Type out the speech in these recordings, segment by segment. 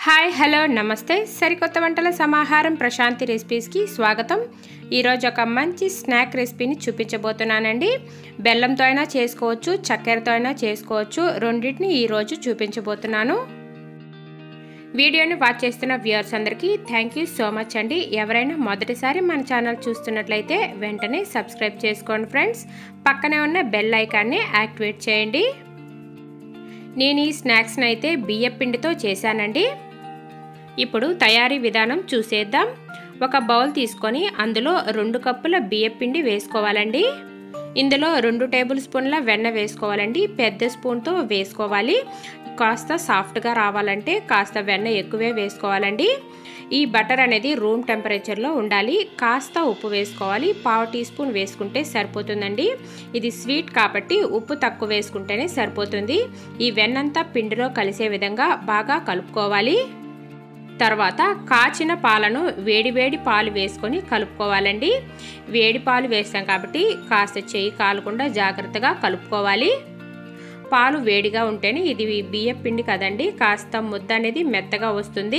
hi hello నమస్తే సరికొత్త వంటల సమాహారం ప్రశాంతి రెసిపీస్కి స్వాగతం ఈరోజు ఒక మంచి స్నాక్ రెసిపీని చూపించబోతున్నానండి బెల్లంతో అయినా చేసుకోవచ్చు చక్కెరతో అయినా చేసుకోవచ్చు రెండింటిని ఈరోజు చూపించబోతున్నాను వీడియోని వాచ్ చేస్తున్న వ్యూయర్స్ అందరికీ థ్యాంక్ యూ సో మచ్ అండి ఎవరైనా మొదటిసారి మన ఛానల్ చూస్తున్నట్లయితే వెంటనే సబ్స్క్రైబ్ చేసుకోండి ఫ్రెండ్స్ పక్కనే ఉన్న బెల్ ఐకాన్ని యాక్టివేట్ చేయండి నేను ఈ స్నాక్స్ని అయితే బియ్య పిండితో చేశానండి ఇప్పుడు తయారీ విధానం చూసేద్దాం ఒక బౌల్ తీసుకొని అందులో రెండు కప్పుల బియ్య పిండి వేసుకోవాలండి ఇందులో రెండు టేబుల్ స్పూన్ల వెన్న వేసుకోవాలండి పెద్ద స్పూన్తో వేసుకోవాలి కాస్త సాఫ్ట్గా రావాలంటే కాస్త వెన్న ఎక్కువే వేసుకోవాలండి ఈ బటర్ అనేది రూమ్ టెంపరేచర్లో ఉండాలి కాస్త ఉప్పు వేసుకోవాలి పావు టీ స్పూన్ వేసుకుంటే సరిపోతుందండి ఇది స్వీట్ కాబట్టి ఉప్పు తక్కువ వేసుకుంటేనే సరిపోతుంది ఈ వెన్నంతా పిండిలో కలిసే విధంగా బాగా కలుపుకోవాలి తర్వాత కాచిన పాలను వేడివేడి పాలు వేసుకొని కలుపుకోవాలండి వేడి పాలు వేస్తాం కాబట్టి కాస్త చెయ్యి కాలకుండా జాగ్రత్తగా కలుపుకోవాలి పాలు వేడిగా ఉంటేనే ఇది బియ్య పిండి కదండి కాస్త ముద్ద అనేది మెత్తగా వస్తుంది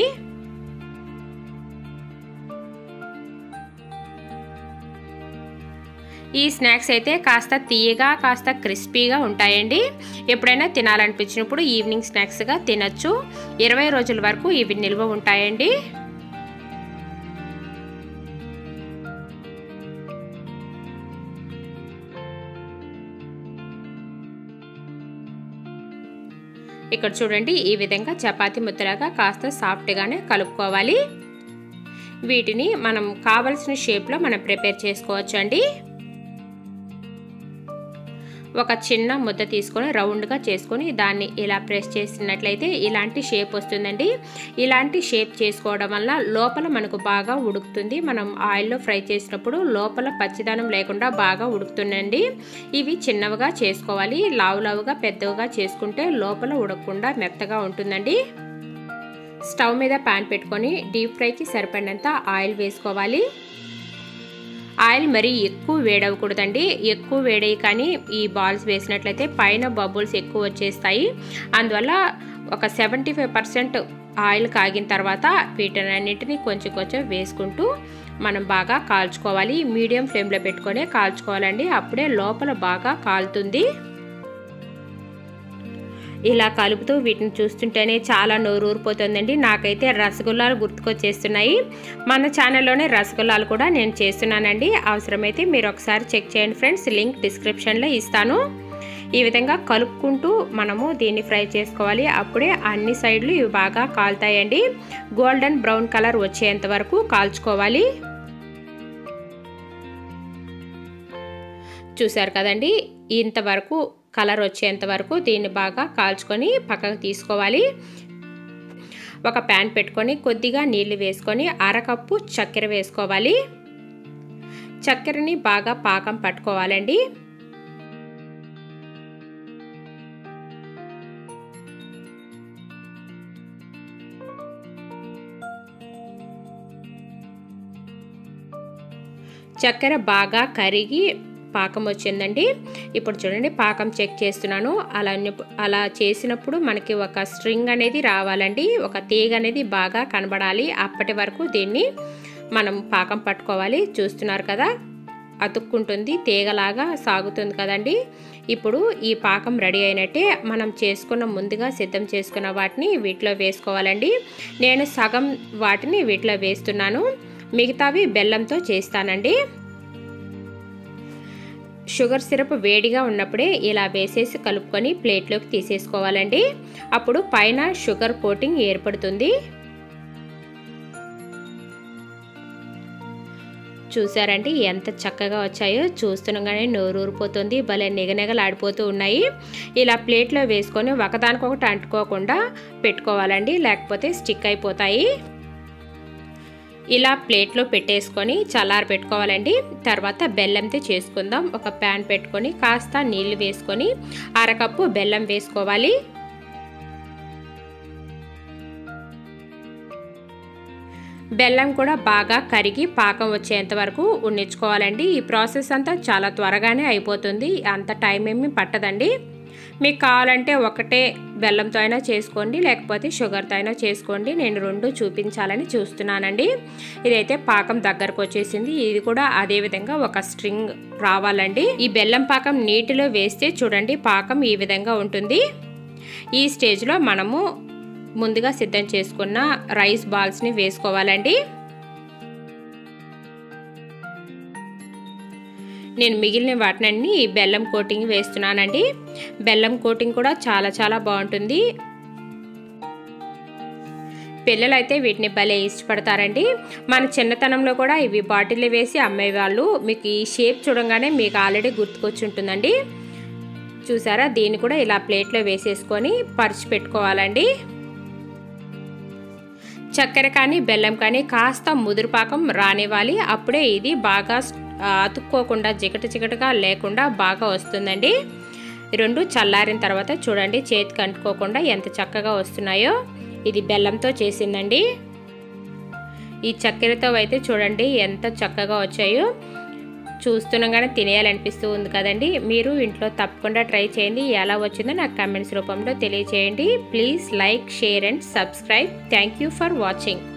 ఈ స్నాక్స్ అయితే కాస్త తీయగా కాస్త క్రిస్పీగా ఉంటాయండి ఎప్పుడైనా తినాలనిపించినప్పుడు ఈవినింగ్ స్నాక్స్గా తినచ్చు ఇరవై రోజుల వరకు ఇవి నిల్వ ఉంటాయండి ఇక్కడ చూడండి ఈ విధంగా చపాతీ ముద్దలాగా కాస్త సాఫ్ట్గానే కలుపుకోవాలి వీటిని మనం కావలసిన షేప్లో మనం ప్రిపేర్ చేసుకోవచ్చు అండి ఒక చిన్న ముద్ద తీసుకొని రౌండ్గా చేసుకొని దాన్ని ఇలా ప్రెస్ చేసినట్లయితే ఇలాంటి షేప్ వస్తుందండి ఇలాంటి షేప్ చేసుకోవడం వల్ల లోపల మనకు బాగా ఉడుకుతుంది మనం ఆయిల్లో ఫ్రై చేసినప్పుడు లోపల పచ్చిదనం లేకుండా బాగా ఉడుకుతుందండి ఇవి చిన్నవిగా చేసుకోవాలి లావు లావుగా పెద్దవిగా చేసుకుంటే లోపల ఉడకకుండా మెత్తగా ఉంటుందండి స్టవ్ మీద ప్యాన్ పెట్టుకొని డీప్ ఫ్రైకి సరిపడినంత ఆయిల్ వేసుకోవాలి ఆయిల్ మరీ ఎక్కువ వేడవకూడదండి ఎక్కువ వేడయి కానీ ఈ బాల్స్ వేసినట్లయితే పైన బబుల్స్ ఎక్కువ వచ్చేస్తాయి అందువల్ల ఒక సెవెంటీ ఫైవ్ పర్సెంట్ ఆయిల్ కాగిన తర్వాత వీటన్నింటినీ కొంచెం కొంచెం వేసుకుంటూ మనం బాగా కాల్చుకోవాలి మీడియం ఫ్లేమ్లో పెట్టుకొని కాల్చుకోవాలండి అప్పుడే లోపల బాగా కాలుతుంది ఇలా కలుపుతూ వీటిని చూస్తుంటేనే చాలా నోరు ఊరిపోతుందండి నాకైతే రసగుల్లాలు గుర్తుకొచ్చేస్తున్నాయి మన ఛానల్లోనే రసగుల్లాలు కూడా నేను చేస్తున్నానండి అవసరమైతే మీరు ఒకసారి చెక్ చేయండి ఫ్రెండ్స్ లింక్ డిస్క్రిప్షన్లో ఇస్తాను ఈ విధంగా కలుపుకుంటూ మనము దీన్ని ఫ్రై చేసుకోవాలి అప్పుడే అన్ని సైడ్లు ఇవి బాగా కాలుతాయండి గోల్డెన్ బ్రౌన్ కలర్ వచ్చేంత వరకు కాల్చుకోవాలి చూసారు కదండి ఇంతవరకు కలర్ వచ్చేంత వరకు దీన్ని బాగా కాల్చుకొని పక్కకు తీసుకోవాలి ఒక ప్యాన్ పెట్టుకొని కొద్దిగా నీళ్లు వేసుకొని అరకప్పు చక్కెర వేసుకోవాలి చక్కెరని బాగా పాకం పట్టుకోవాలండి చక్కెర బాగా కరిగి పాకం వచ్చిందండి ఇప్పుడు చూడండి పాకం చెక్ చేస్తున్నాను అలా అలా చేసినప్పుడు మనకి ఒక స్ట్రింగ్ అనేది రావాలండి ఒక తీగ అనేది బాగా కనబడాలి అప్పటి వరకు దీన్ని మనం పాకం పట్టుకోవాలి చూస్తున్నారు కదా అతుక్కుంటుంది తీగలాగా సాగుతుంది కదండి ఇప్పుడు ఈ పాకం రెడీ అయినట్టే మనం చేసుకున్న ముందుగా సిద్ధం చేసుకున్న వాటిని వీటిలో వేసుకోవాలండి నేను సగం వాటిని వీటిలో వేస్తున్నాను మిగతావి బెల్లంతో చేస్తానండి షుగర్ సిరప్ వేడిగా ఉన్నప్పుడే ఇలా వేసేసి కలుపుకొని ప్లేట్లోకి తీసేసుకోవాలండి అప్పుడు పైన షుగర్ కోటింగ్ ఏర్పడుతుంది చూసారండి ఎంత చక్కగా వచ్చాయో చూస్తుండగానే నోరు ఊరిపోతుంది భలే నిగనిగలాడిపోతూ ఉన్నాయి ఇలా ప్లేట్లో వేసుకొని ఒకదానికొకటి అంటుకోకుండా పెట్టుకోవాలండి లేకపోతే స్టిక్ అయిపోతాయి ఇలా ప్లేట్లో పెట్టేసుకొని చల్లారి పెట్టుకోవాలండి తర్వాత బెల్లంతో చేసుకుందాం ఒక ప్యాన్ పెట్టుకొని కాస్త నీళ్లు వేసుకొని అరకప్పు బెల్లం వేసుకోవాలి బెల్లం కూడా బాగా కరిగి పాకం వచ్చేంత వరకు ఉండించుకోవాలండి ఈ ప్రాసెస్ అంతా చాలా త్వరగానే అయిపోతుంది అంత టైం ఏమీ పట్టదండి మీకు కావాలంటే ఒకటే బెల్లంతో అయినా చేసుకోండి లేకపోతే షుగర్తో అయినా చేసుకోండి నేను రెండు చూపించాలని చూస్తున్నానండి ఇదైతే పాకం దగ్గరకు వచ్చేసింది ఇది కూడా అదే విధంగా ఒక స్ట్రింగ్ రావాలండి ఈ బెల్లం పాకం నీటిలో వేస్తే చూడండి పాకం ఈ విధంగా ఉంటుంది ఈ స్టేజ్లో మనము ముందుగా సిద్ధం చేసుకున్న రైస్ బాల్స్ని వేసుకోవాలండి నేను మిగిలిన వాటినన్నీ బెల్లం కోటింగ్ వేస్తున్నానండి బెల్లం కోటింగ్ కూడా చాలా చాలా బాగుంటుంది పిల్లలైతే వీటిని భలే ఇష్టపడతారండి మన చిన్నతనంలో కూడా ఇవి బాటిల్లో వేసి అమ్మేవాళ్ళు మీకు ఈ షేప్ చూడంగానే మీకు ఆల్రెడీ గుర్తుకొచ్చి ఉంటుందండి చూసారా దీన్ని కూడా ఇలా ప్లేట్లో వేసేసుకొని పరిచి పెట్టుకోవాలండి చక్కెర కానీ బెల్లం కానీ కాస్త ముదురుపాకం రానివ్వాలి అప్పుడే ఇది బాగా అతుక్కోకుండా జిగట జిగటగా లేకుండా బాగా వస్తుందండి రెండు చల్లారిన తర్వాత చూడండి చేతికి అంటుకోకుండా ఎంత చక్కగా వస్తున్నాయో ఇది బెల్లంతో చేసిందండి ఈ చక్కెరతో అయితే చూడండి ఎంత చక్కగా వచ్చాయో చూస్తుండగానే తినేయాలనిపిస్తూ ఉంది కదండి మీరు ఇంట్లో తప్పకుండా ట్రై చేయండి ఎలా వచ్చిందో నాకు కామెంట్స్ రూపంలో తెలియచేయండి please like share and subscribe thank you for watching